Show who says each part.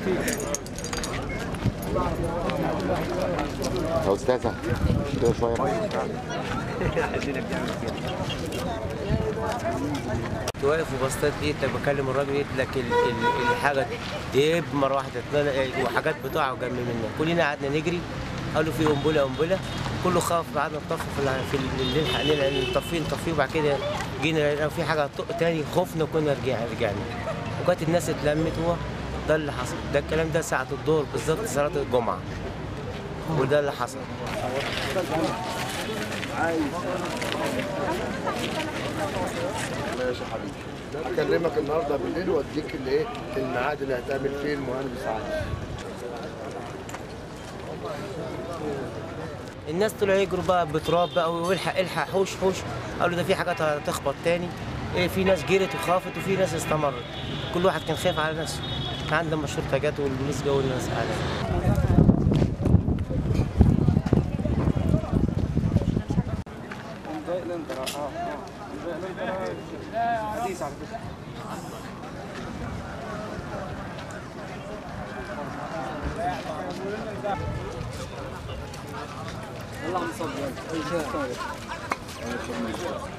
Speaker 1: يا استاذه كده شويه
Speaker 2: كنت واقف وبصيت لقيت بكلم الراجل لقيت لك ال- ال- الحاجه ديب مره واحده اتملى- وحاجات بتقع جنب منها كلنا قعدنا نجري قالوا في قنبله قنبله كله خاف قعدنا نطفي في الع- في ال- نلحق نلحق نطفيه نطفيه وبعد كده جينا لقينا في حاجه طق تاني خفنا وكنا رجعنا رجعنا وكانت الناس اتلمت هو ده اللي حصل ده الكلام ده ساعه الظهر بالظبط صلاه الجمعه وده اللي حصل
Speaker 3: ماشي يا حبيبي هكلمك النهارده بالليل واديك الايه الميعاد اللي هتقابل فيه المهندس علي
Speaker 2: الناس طلعوا يجروا بقى بتراب بقى والحق الحق حوش حوش قالوا ده في حاجات هتخبط تاني إيه في ناس جرت وخافت وفي ناس استمرت كل واحد كان خايف على نفسه عندما الشرطه جت والبوليس جو الناس على
Speaker 4: اللهم صل على